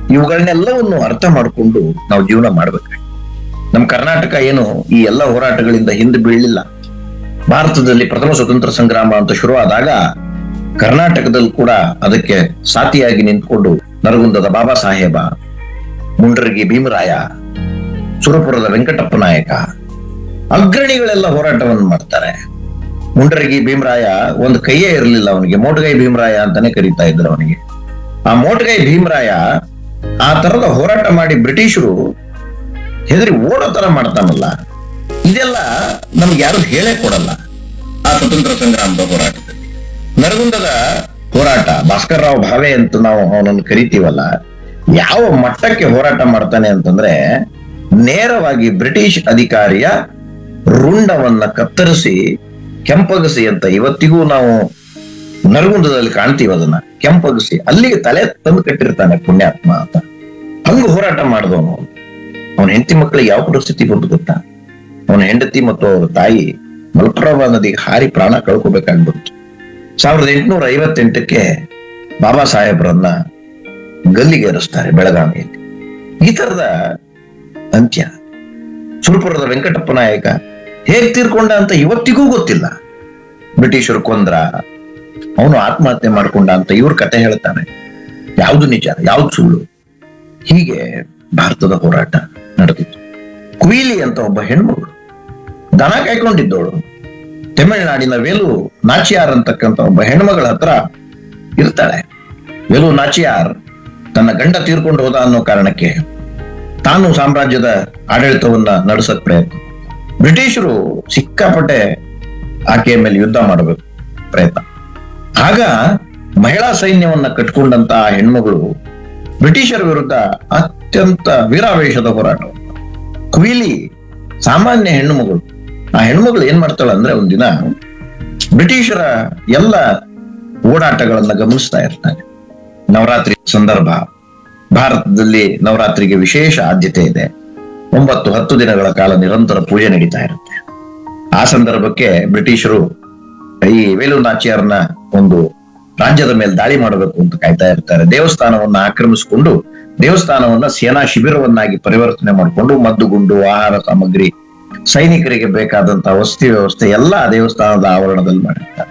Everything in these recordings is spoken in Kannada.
ಇವುಗಳನ್ನೆಲ್ಲವನ್ನು ಅರ್ಥ ಮಾಡಿಕೊಂಡು ನಾವು ಜೀವನ ಮಾಡ್ಬೇಕು ನಮ್ಮ ಕರ್ನಾಟಕ ಏನು ಈ ಎಲ್ಲ ಹೋರಾಟಗಳಿಂದ ಹಿಂದೆ ಬೀಳಲಿಲ್ಲ ಭಾರತದಲ್ಲಿ ಪ್ರಥಮ ಸ್ವತಂತ್ರ ಸಂಗ್ರಾಮ ಅಂತ ಶುರುವಾದಾಗ ಕರ್ನಾಟಕದಲ್ಲಿ ಕೂಡ ಅದಕ್ಕೆ ಸಾಥಿಯಾಗಿ ನಿಂತ್ಕೊಂಡು ನರಗುಂದದ ಬಾಬಾ ಸಾಹೇಬ ಮುಂಡ್ರಗಿ ಭೀಮರಾಯ ಸುರಪುರದ ವೆಂಕಟಪ್ಪ ನಾಯಕ ಅಗ್ರಣಿಗಳೆಲ್ಲ ಹೋರಾಟವನ್ನು ಮಾಡ್ತಾರೆ ಮುಂಡ್ರಗಿ ಭೀಮರಾಯ ಒಂದು ಕೈಯೇ ಇರಲಿಲ್ಲ ಅವನಿಗೆ ಮೋಟಗೈ ಭೀಮರಾಯ ಅಂತಾನೆ ಕರೀತಾ ಇದ್ರು ಅವನಿಗೆ ಆ ಮೋಟಗೈ ಭೀಮರಾಯ ಆ ತರದ ಹೋರಾಟ ಮಾಡಿ ಬ್ರಿಟಿಷರು ಹೆದರಿ ಓಡೋ ತರ ಮಾಡ್ತಾನಲ್ಲ ಇದೆಲ್ಲ ನಮ್ಗೆ ಯಾರು ಹೇಳೇ ಕೊಡಲ್ಲ ಆ ಸ್ವತಂತ್ರ ಸಂಗ್ರಾಮದ ಹೋರಾಟದಲ್ಲಿ ನರಗುಂದದ ಹೋರಾಟ ಭಾಸ್ಕರ್ ರಾವ್ ಭಾವೆ ಅಂತ ನಾವು ಅವನನ್ನು ಕರಿತೀವಲ್ಲ ಯಾವ ಮಟ್ಟಕ್ಕೆ ಹೋರಾಟ ಮಾಡ್ತಾನೆ ಅಂತಂದ್ರೆ ನೇರವಾಗಿ ಬ್ರಿಟಿಷ್ ಅಧಿಕಾರಿಯ ರುಂಡವನ್ನ ಕತ್ತರಿಸಿ ಕೆಂಪಗಸಿ ಅಂತ ಇವತ್ತಿಗೂ ನಾವು ನರಗುಂದದಲ್ಲಿ ಕಾಣ್ತೀವಿ ಅದನ್ನ ಕೆಂಪಗಸಿ ಅಲ್ಲಿಗೆ ತಲೆ ತಂದು ಕಟ್ಟಿರ್ತಾನೆ ಪುಣ್ಯಾತ್ಮ ಅಂತ ಹಂಗ ಹೋರಾಟ ಮಾಡಿದವನು ಅವನ ಹೆಂಡತಿ ಮಕ್ಕಳಿಗೆ ಯಾವ ಪರಿಸ್ಥಿತಿ ಬಂತು ಗೊತ್ತಾ ಅವನ ಹೆಂಡತಿ ಮತ್ತು ಅವರ ತಾಯಿ ಮಲಪ್ರಭಾ ನದಿಗೆ ಹಾರಿ ಪ್ರಾಣ ಕಳ್ಕೋಬೇಕಾಗ್ಬಿಡ್ತು ಸಾವಿರದ ಎಂಟುನೂರ ಐವತ್ತೆಂಟಕ್ಕೆ ಬಾಬಾ ಸಾಹೇಬ್ರನ್ನ ಗಲ್ಲಿಗೇರಿಸ್ತಾರೆ ಬೆಳಗಾವಿಯಲ್ಲಿ ಈ ತರದ ಅಂತ್ಯ ಸುರಪುರದ ವೆಂಕಟಪ್ಪ ನಾಯಕ ಹೇಗ್ ತೀರ್ಕೊಂಡ ಅಂತ ಇವತ್ತಿಗೂ ಗೊತ್ತಿಲ್ಲ ಬ್ರಿಟಿಷರು ಕೊಂದ್ರ ಅವನು ಆತ್ಮಹತ್ಯೆ ಮಾಡ್ಕೊಂಡ ಅಂತ ಇವ್ರ ಕತೆ ಹೇಳ್ತಾನೆ ಯಾವ್ದು ನಿಜ ಯಾವ್ದು ಸುಳ್ಳು ಹೀಗೆ ಭಾರತದ ಹೋರಾಟ ನಡೆದಿತ್ತು ಕುಯಿಲಿ ಅಂತ ಒಬ್ಬ ಹೆಣ್ಮಗಳು ದನ ಕಾಯ್ಕೊಂಡಿದ್ದವಳು ತಮಿಳುನಾಡಿನ ವೇಲು ನಾಚಿಯಾರ್ ಅಂತಕ್ಕಂಥ ಒಬ್ಬ ಹೆಣ್ಮಗಳ ಹತ್ರ ಇರ್ತಾಳೆ ವೇಲು ನಾಚಿಯಾರ್ ತನ್ನ ಗಂಡ ತೀರ್ಕೊಂಡು ಹೋದ ಅನ್ನೋ ಕಾರಣಕ್ಕೆ ತಾನು ಸಾಮ್ರಾಜ್ಯದ ಆಡಳಿತವನ್ನ ನಡೆಸಕ್ ಪ್ರಯತ್ನ ಬ್ರಿಟಿಷರು ಸಿಕ್ಕಾಪಟ್ಟೆ ಆಕೆಯ ಮೇಲೆ ಯುದ್ಧ ಮಾಡಬೇಕು ಪ್ರಯತ್ನ ಆಗ ಮಹಿಳಾ ಸೈನ್ಯವನ್ನ ಕಟ್ಕೊಂಡಂತ ಆ ಹೆಣ್ಮಗಳು ಬ್ರಿಟಿಷರ ವಿರುದ್ಧ ಅತ್ಯಂತ ವೀರಾವೇಶದ ಹೋರಾಟ ಕುಯಿಲಿ ಸಾಮಾನ್ಯ ಹೆಣ್ಣು ಮಗಳು ಆ ಹೆಣ್ಮಗಳು ಏನ್ ಮಾಡ್ತಾಳೆ ಅಂದ್ರೆ ಒಂದಿನ ಬ್ರಿಟಿಷರ ಎಲ್ಲ ಓಡಾಟಗಳನ್ನ ಗಮನಿಸ್ತಾ ಇರ್ತಾನೆ ನವರಾತ್ರಿ ಸಂದರ್ಭ ಭಾರತದಲ್ಲಿ ನವರಾತ್ರಿಗೆ ವಿಶೇಷ ಆದ್ಯತೆ ಇದೆ ಒಂಬತ್ತು ಹತ್ತು ದಿನಗಳ ಕಾಲ ನಿರಂತರ ಪೂಜೆ ನಡೀತಾ ಇರುತ್ತೆ ಆ ಸಂದರ್ಭಕ್ಕೆ ಬ್ರಿಟಿಷರು ಈ ವೇಲು ನಾಚಿಯಾರ್ನ ಒಂದು ರಾಜ್ಯದ ಮೇಲೆ ದಾಳಿ ಮಾಡಬೇಕು ಅಂತ ಕಾಯ್ತಾ ಇರ್ತಾರೆ ದೇವಸ್ಥಾನವನ್ನ ಆಕ್ರಮಿಸಿಕೊಂಡು ದೇವಸ್ಥಾನವನ್ನ ಸೇನಾ ಶಿಬಿರವನ್ನಾಗಿ ಪರಿವರ್ತನೆ ಮಾಡಿಕೊಂಡು ಮದ್ದುಗುಂಡು ಆಹಾರ ಸಾಮಗ್ರಿ ಸೈನಿಕರಿಗೆ ಬೇಕಾದಂತಹ ವಸತಿ ವ್ಯವಸ್ಥೆ ಎಲ್ಲ ಆ ದೇವಸ್ಥಾನದ ಆವರಣದಲ್ಲಿ ಮಾಡಿರ್ತಾರೆ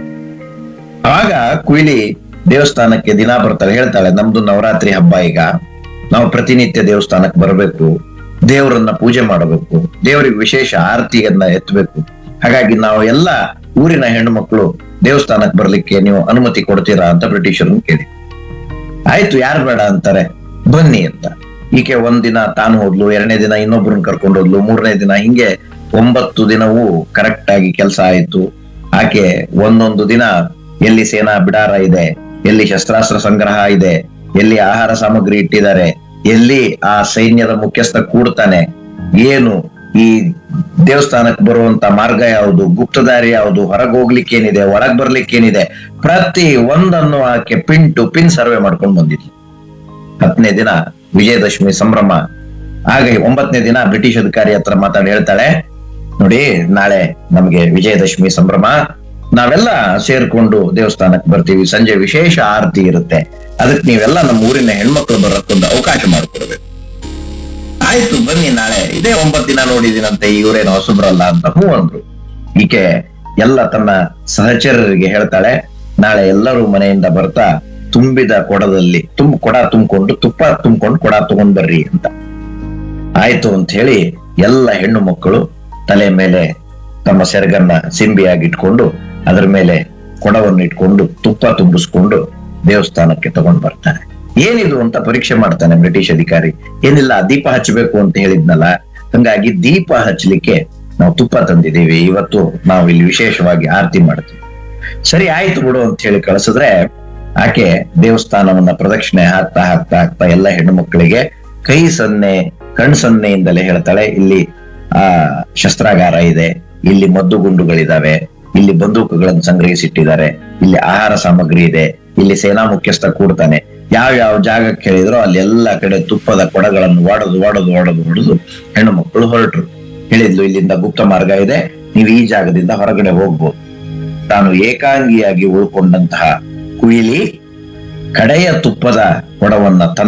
ಆಗ ಕುಯ್ಲಿ ದೇವಸ್ಥಾನಕ್ಕೆ ದಿನ ಬರ್ತಾಳೆ ಹೇಳ್ತಾಳೆ ನಮ್ದು ನವರಾತ್ರಿ ಹಬ್ಬ ಈಗ ನಾವು ಪ್ರತಿನಿತ್ಯ ದೇವಸ್ಥಾನಕ್ಕೆ ಬರಬೇಕು ದೇವರನ್ನ ಪೂಜೆ ಮಾಡಬೇಕು ದೇವರಿಗೆ ವಿಶೇಷ ಆರತಿಯನ್ನ ಎತ್ತಬೇಕು ಹಾಗಾಗಿ ನಾವು ಎಲ್ಲ ಊರಿನ ಹೆಣ್ಣು ಮಕ್ಕಳು ದೇವಸ್ಥಾನಕ್ಕೆ ಬರ್ಲಿಕ್ಕೆ ನೀವು ಅನುಮತಿ ಕೊಡ್ತೀರಾ ಅಂತ ಬ್ರಿಟಿಷರನ್ನು ಕೇಳಿ ಆಯ್ತು ಯಾರು ಬೇಡ ಅಂತಾರೆ ಬನ್ನಿ ಅಂತ ಈಕೆ ಒಂದಿನ ತಾನು ಹೋದ್ಲು ಎರಡನೇ ದಿನ ಇನ್ನೊಬ್ಬರನ್ನ ಕರ್ಕೊಂಡು ಹೋದ್ಲು ಮೂರನೇ ದಿನ ಹಿಂಗೆ ಒಂಬತ್ತು ದಿನವೂ ಕರೆಕ್ಟ್ ಆಗಿ ಕೆಲಸ ಆಯ್ತು ಆಕೆ ಒಂದೊಂದು ದಿನ ಎಲ್ಲಿ ಸೇನಾ ಬಿಡಾರ ಇದೆ ಎಲ್ಲಿ ಶಸ್ತ್ರಾಸ್ತ್ರ ಸಂಗ್ರಹ ಇದೆ ಎಲ್ಲಿ ಆಹಾರ ಸಾಮಗ್ರಿ ಇಟ್ಟಿದ್ದಾರೆ ಎಲ್ಲಿ ಆ ಸೈನ್ಯದ ಮುಖ್ಯಸ್ಥ ಕೂಡ್ತಾನೆ ಏನು ಈ ದೇವಸ್ಥಾನಕ್ಕೆ ಬರುವಂತ ಮಾರ್ಗ ಯಾವುದು ಗುಪ್ತದಾರಿ ಯಾವುದು ಹೊರಗೆ ಹೋಗ್ಲಿಕ್ಕೆ ಏನಿದೆ ಒಳಗ್ ಬರ್ಲಿಕ್ಕೆ ಏನಿದೆ ಪ್ರತಿ ಒಂದನ್ನು ಆಕೆ ಪಿನ್ ಟು ಪಿನ್ ಸರ್ವೆ ಮಾಡ್ಕೊಂಡು ಬಂದಿದ್ಲು ಹತ್ತನೇ ದಿನ ವಿಜಯದಶಮಿ ಸಂಭ್ರಮ ಆಗ ಒಂಬತ್ತನೇ ದಿನ ಬ್ರಿಟಿಷ್ ಅಧಿಕಾರಿ ಹತ್ರ ಮಾತಾಡಿ ಹೇಳ್ತಾಳೆ ನೋಡಿ ನಾಳೆ ನಮ್ಗೆ ವಿಜಯದಶಮಿ ಸಂಭ್ರಮ ನಾವೆಲ್ಲ ಸೇರ್ಕೊಂಡು ದೇವಸ್ಥಾನಕ್ಕೆ ಬರ್ತೀವಿ ಸಂಜೆ ವಿಶೇಷ ಆರತಿ ಇರುತ್ತೆ ಅದಕ್ಕೆ ನೀವೆಲ್ಲ ನಮ್ಮ ಊರಿನ ಹೆಣ್ಮಕ್ಳು ಬರೋಕ್ಕೊಂದು ಅವಕಾಶ ಮಾಡಿಕೊಡ್ಬೇಕು ಆಯ್ತು ಬನ್ನಿ ನಾಳೆ ಇದೇ ಒಂಬತ್ತು ದಿನ ನೋಡಿದಿನಂತೆ ಇವರೇನು ಹೊಸಬ್ರಲ್ಲ ಅಂತ ಹ್ಞೂ ಅಂದ್ರು ಈಕೆ ಎಲ್ಲ ತನ್ನ ಸಹಚರರಿಗೆ ಹೇಳ್ತಾಳೆ ನಾಳೆ ಎಲ್ಲರೂ ಮನೆಯಿಂದ ಬರ್ತಾ ತುಂಬಿದ ಕೊಡದಲ್ಲಿ ತುಂಬ ಕೊಡ ತುಂಬಿಕೊಂಡು ತುಪ್ಪ ತುಂಬಿಕೊಂಡು ಕೊಡ ತಗೊಂಡ್ ಬರ್ರಿ ಅಂತ ಆಯ್ತು ಅಂತ ಹೇಳಿ ಎಲ್ಲ ಹೆಣ್ಣು ಮಕ್ಕಳು ತಲೆ ಮೇಲೆ ತಮ್ಮ ಸೆರಗನ್ನ ಸಿಂಬಿಯಾಗಿ ಇಟ್ಕೊಂಡು ಅದರ ಮೇಲೆ ಕೊಡವನ್ನು ಇಟ್ಕೊಂಡು ತುಪ್ಪ ತುಂಬಿಸ್ಕೊಂಡು ದೇವಸ್ಥಾನಕ್ಕೆ ತಗೊಂಡ್ ಬರ್ತಾರೆ ಏನಿದು ಅಂತ ಪರೀಕ್ಷೆ ಮಾಡ್ತಾನೆ ಬ್ರಿಟಿಷ್ ಅಧಿಕಾರಿ ಏನಿಲ್ಲ ದೀಪ ಹಚ್ಚಬೇಕು ಅಂತ ಹೇಳಿದ್ನಲ್ಲ ಹಂಗಾಗಿ ದೀಪ ಹಚ್ಚಲಿಕ್ಕೆ ನಾವು ತುಪ್ಪ ತಂದಿದ್ದೀವಿ ಇವತ್ತು ನಾವು ಇಲ್ಲಿ ವಿಶೇಷವಾಗಿ ಆರತಿ ಮಾಡ್ತೀವಿ ಸರಿ ಆಯ್ತು ಬಿಡು ಅಂತ ಹೇಳಿ ಕಳಿಸಿದ್ರೆ ಆಕೆ ದೇವಸ್ಥಾನವನ್ನ ಪ್ರದಕ್ಷಿಣೆ ಹಾಕ್ತಾ ಹಾಕ್ತಾ ಹಾಕ್ತಾ ಎಲ್ಲ ಹೆಣ್ಣು ಮಕ್ಕಳಿಗೆ ಕೈ ಸನ್ನೆ ಕಣ್ ಸನ್ನೆಯಿಂದಲೇ ಹೇಳ್ತಾಳೆ ಇಲ್ಲಿ ಆ ಶಸ್ತ್ರಾಗಾರ ಇದೆ ಇಲ್ಲಿ ಮದ್ದು ಗುಂಡುಗಳಿದಾವೆ ಇಲ್ಲಿ ಬಂದೂಕುಗಳನ್ನು ಸಂಗ್ರಹಿಸಿಟ್ಟಿದ್ದಾರೆ ಇಲ್ಲಿ ಆಹಾರ ಸಾಮಗ್ರಿ ಇದೆ ಇಲ್ಲಿ ಸೇನಾ ಮುಖ್ಯಸ್ಥ ಕೂಡ್ತಾನೆ ಯಾವ ಯಾವ ಜಾಗಕ್ಕೆ ಹೇಳಿದ್ರೋ ಅಲ್ಲಿ ಎಲ್ಲಾ ಕಡೆ ತುಪ್ಪದ ಕೊಡಗಳನ್ನು ಒಡೆದು ಒಡೆದು ಒಡೆದು ಒಡೆದು ಹೆಣ್ಣು ಮಕ್ಕಳು ಹೊರಟರು ಹೇಳಿದ್ಲು ಇಲ್ಲಿಂದ ಗುಪ್ತ ಮಾರ್ಗ ಇದೆ ನೀವು ಈ ಜಾಗದಿಂದ ಹೊರಗಡೆ ಹೋಗ್ಬೋದು ತಾನು ಏಕಾಂಗಿಯಾಗಿ ಉಳ್ಕೊಂಡಂತಹ ಕುಯಿಲಿ ಕಡೆಯ ತುಪ್ಪದ ಕೊಡವನ್ನ ತನ್ನ